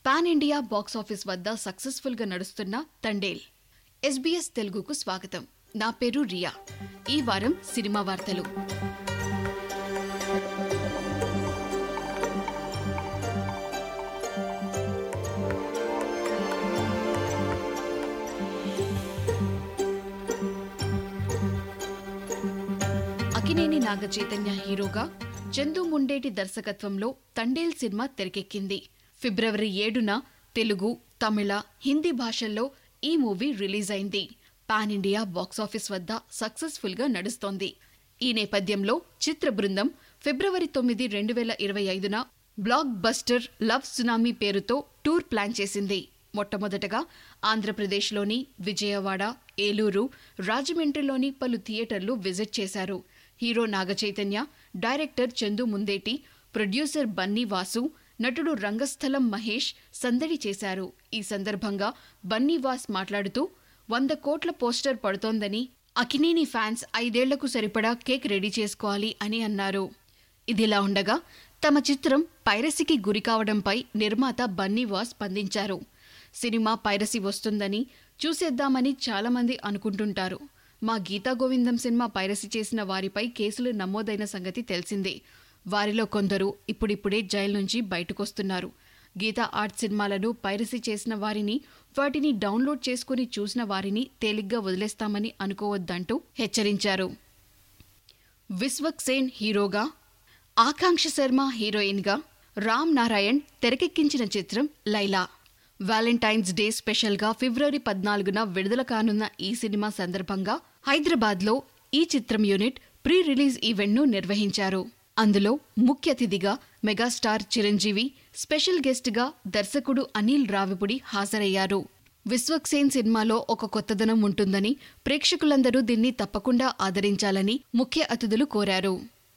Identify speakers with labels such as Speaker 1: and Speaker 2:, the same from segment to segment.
Speaker 1: pan India box office వద్ద successful గా నడుస్తున్న తండేల్ ఎస్బీఎస్ తెలుగుకు స్వాగతం నా పేరు రియా ఈ వారం సినిమా వార్తలు అకినేని నాగ చైతన్య హీరోగా చందు ముండేటి దర్శకత్వంలో తండేల్ సినిమా తెరకెక్కింది ఫిబ్రవరి ఏడున తెలుగు తమిళ హిందీ భాషల్లో ఈ మూవీ రిలీజ్ అయింది పాన్ ఇండియా బాక్సాఫీస్ వద్ద సక్సెస్ఫుల్ గా నడుస్తోంది ఈ నేపథ్యంలో చిత్ర బృందం ఫిబ్రవరి తొమ్మిది రెండు వేల ఇరవై ఐదున బ్లాక్ బస్టర్ లవ్ సునామీ పేరుతో టూర్ ప్లాన్ చేసింది మొట్టమొదటగా ఆంధ్రప్రదేశ్లోని విజయవాడ ఏలూరు రాజమండ్రిలోని పలు థియేటర్లు విజిట్ చేశారు hero Nagachaitanya director Chandu Mondeti producer Bunny Vasu నటుడు రంగస్థలం మహేష్ సందడి చేశారు ఈ సందర్భంగా బన్నీ వాస్ మాట్లాడుతూ వంద కోట్ల పోస్టర్ పడుతోందని అకినేని ఫ్యాన్స్ ఐదేళ్లకు సరిపడా కేక్ రెడీ చేసుకోవాలి అని అన్నారు ఇదిలా ఉండగా తమ చిత్రం పైరసీకి గురి కావడంపై నిర్మాత బన్నీ వాస్ స్పందించారు సినిమా పైరసీ వస్తుందని చూసేద్దామని చాలామంది అనుకుంటుంటారు మా గీతా గోవిందం సినిమా పైరసీ చేసిన వారిపై కేసులు నమోదైన సంగతి తెలిసిందే వారిలో కొందరు ఇప్పుడిప్పుడే జైలు నుంచి బయటకొస్తున్నారు గీతా ఆర్ట్ సినిమాలను పైరసీ చేసిన వారిని వాటిని డౌన్లోడ్ చేసుకుని చూసిన వారిని తేలిగ్గా వదిలేస్తామని అనుకోవద్దంటూ హెచ్చరించారు విశ్వక్ సేన్ హీరోగా ఆకాంక్ష శర్మ హీరోయిన్గా రామ్ నారాయణ్ తెరకెక్కించిన చిత్రం లైలా వ్యాలంటైన్స్ డే స్పెషల్గా ఫిబ్రవరి పద్నాలుగున విడుదల కానున్న ఈ సినిమా సందర్భంగా హైదరాబాద్లో ఈ చిత్రం యూనిట్ ప్రీ రిలీజ్ ఈవెంట్ను నిర్వహించారు అందులో ముఖ్య అతిథిగా మెగాస్టార్ చిరంజీవి స్పెషల్ గెస్ట్గా దర్శకుడు అనిల్ రావిపుడి హాజరయ్యారు విశ్వక్సేన్ సినిమాలో ఒక కొత్తదనం ఉంటుందని ప్రేక్షకులందరూ దీన్ని తప్పకుండా ఆదరించాలని ముఖ్య అతిథులు కోరారు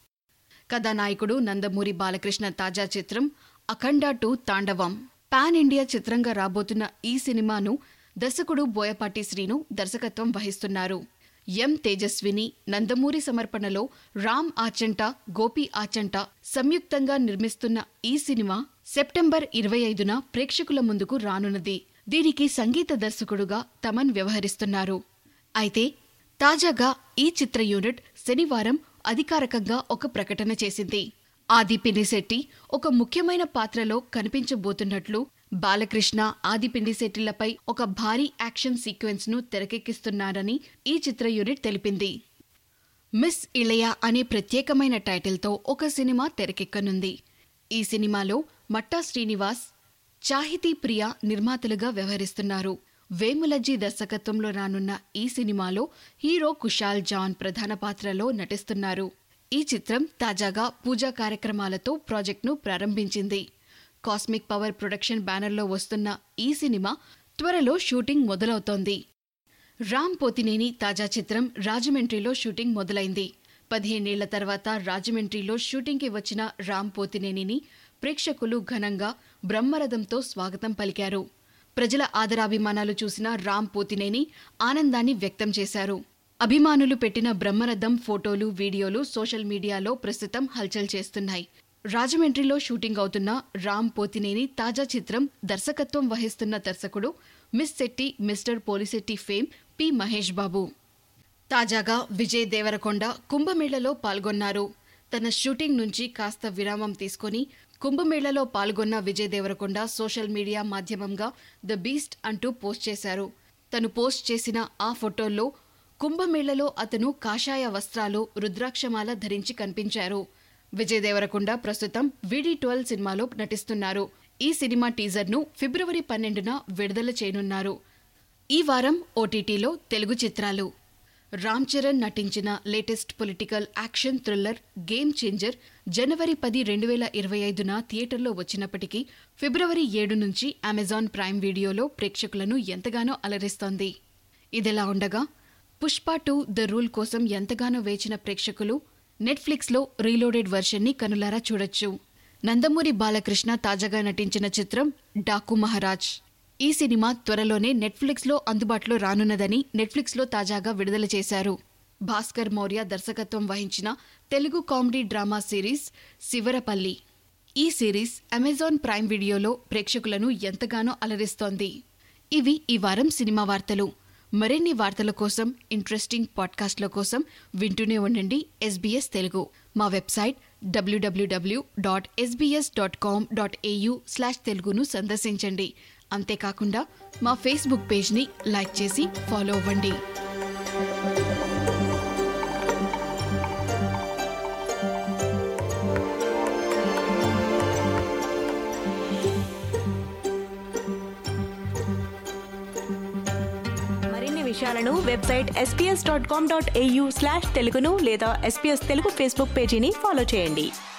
Speaker 1: కథానాయకుడు నందమూరి బాలకృష్ణ తాజా చిత్రం Akhanda two Thandavam pan India చిత్రంగా రాబోతున్న ఈ సినిమాను దర్శకుడు బోయపాటి శ్రీను దర్శకత్వం వహిస్తున్నారు ఎం తేజస్విని నందమూరి సమర్పణలో రామ్ ఆచంట గోపి ఆచంట సంయుక్తంగా నిర్మిస్తున్న ఈ సినిమా సెప్టెంబర్ ఇరవై ఐదున ప్రేక్షకుల ముందుకు రానున్నది దీనికి సంగీత దర్శకుడుగా తమన్ వ్యవహరిస్తున్నారు అయితే తాజాగా ఈ చిత్ర యూనిట్ శనివారం అధికారికంగా ఒక ప్రకటన చేసింది ఆది పినిశెట్టి ఒక ముఖ్యమైన పాత్రలో కనిపించబోతున్నట్లు బాలకృష్ణ ఆది పినిశెట్టిలపై ఒక భారీ యాక్షన్ సీక్వెన్స్ ను తెరకెక్కిస్తున్నారని ఈ చిత్ర యూనిట్ తెలిపింది మిస్ ఇళయ అనే ప్రత్యేకమైన టైటిల్తో ఒక సినిమా తెరకెక్కనుంది ఈ సినిమాలో మట్టా శ్రీనివాస్ చాహితీ ప్రియ నిర్మాతలుగా వ్యవహరిస్తున్నారు వేములజ్జి దర్శకత్వంలో రానున్న ఈ సినిమాలో హీరో కుషాల్ జాన్ ప్రధాన పాత్రలో నటిస్తున్నారు ఈ చిత్రం తాజాగా పూజా కార్యక్రమాలతో ప్రాజెక్టును ప్రారంభించింది కాస్మిక్ పవర్ ప్రొడక్షన్ బ్యానర్లో వస్తున్న ఈ సినిమా త్వరలో షూటింగ్ మొదలవుతోంది రామ్ పోతినేని తాజా చిత్రం రాజమండ్రిలో షూటింగ్ మొదలైంది పదిహేనేళ్ల తర్వాత రాజమండ్రిలో షూటింగ్కి వచ్చిన రామ్ పోతినేనిని ప్రేక్షకులు ఘనంగా బ్రహ్మరథంతో స్వాగతం పలికారు ప్రజల ఆదరాభిమానాలు చూసిన రామ్ పోతినేని ఆనందాన్ని వ్యక్తం చేశారు అభిమానులు పెట్టిన బ్రహ్మరథం ఫోటోలు వీడియోలు సోషల్ మీడియాలో ప్రస్తుతం హల్చల్ చేస్తున్నాయి రాజమండ్రిలో షూటింగ్ అవుతున్న రామ్ పోతినేని తాజా చిత్రం దర్శకత్వం వహిస్తున్న దర్శకుడు miss Shetty mister Polishetty fame P Mahesh Babu తాజాగా విజయ్ దేవరకొండ కుంభమేళలో పాల్గొన్నారు తన షూటింగ్ నుంచి కాస్త విరామం తీసుకొని కుంభమేళలో పాల్గొన్న విజయ్ దేవరకొండ సోషల్ మీడియా మాధ్యమంగా ద బీస్ట్ అంటూ పోస్ట్ చేశారు తను పోస్ట్ చేసిన ఆ ఫోటోల్లో కుంభమేళలో అతను కాషాయ వస్త్రాలు రుద్రాక్షమాల ధరించి కనిపించారు విజయ్ దేవరకొండ ప్రస్తుతం విడి ట్వెల్వ్ సినిమాలో నటిస్తున్నారు ఈ సినిమా టీజర్ను ఫిబ్రవరి పన్నెండున విడుదల చేయనున్నారు ఈ వారం ఓటీటీలో తెలుగు చిత్రాలు రామ్ చరణ్ నటించిన latest political action thriller game changer జనవరి పది రెండు వేల ఇరవై ఐదున థియేటర్లో వచ్చినప్పటికీ ఫిబ్రవరి ఏడు నుంచి అమెజాన్ ప్రైమ్ వీడియోలో ప్రేక్షకులను ఎంతగానో అలరిస్తోంది ఇదిలా ఉండగా పుష్ప టూ ద రూల్ కోసం ఎంతగానో వేచిన ప్రేక్షకులు నెట్ఫ్లిక్స్లో రీలోడెడ్ వెర్షన్ని కనులారా చూడొచ్చు నందమూరి బాలకృష్ణ తాజాగా నటించిన చిత్రం డాకు మహారాజ్ ఈ సినిమా త్వరలోనే నెట్ఫ్లిక్స్లో అందుబాటులో రానున్నదని నెట్ఫ్లిక్స్లో తాజాగా విడుదల చేశారు భాస్కర్ మౌర్య దర్శకత్వం వహించిన Telugu comedy drama series Sivarapalli ఈ సిరీస్ అమెజాన్ ప్రైమ్ వీడియోలో ప్రేక్షకులను ఎంతగానో అలరిస్తోంది ఇవి ఈ వారం సినిమా వార్తలు మరిన్ని వార్తల కోసం ఇంట్రెస్టింగ్ పాడ్కాస్ట్ల కోసం వింటూనే ఉండండి ఎస్బీఎస్ తెలుగు మా website WWW dot SBS dot com dot AU slash తెలుగును సందర్శించండి అంతేకాకుండా మా ఫేస్బుక్ పేజ్ని లైక్ చేసి ఫాలో అవ్వండి
Speaker 2: మరిన్ని విషయాలను website SPS dot com dot AU slash తెలుగును లేదా ఎస్పీఎస్ తెలుగు ఫేస్బుక్ పేజీని ఫాలో చేయండి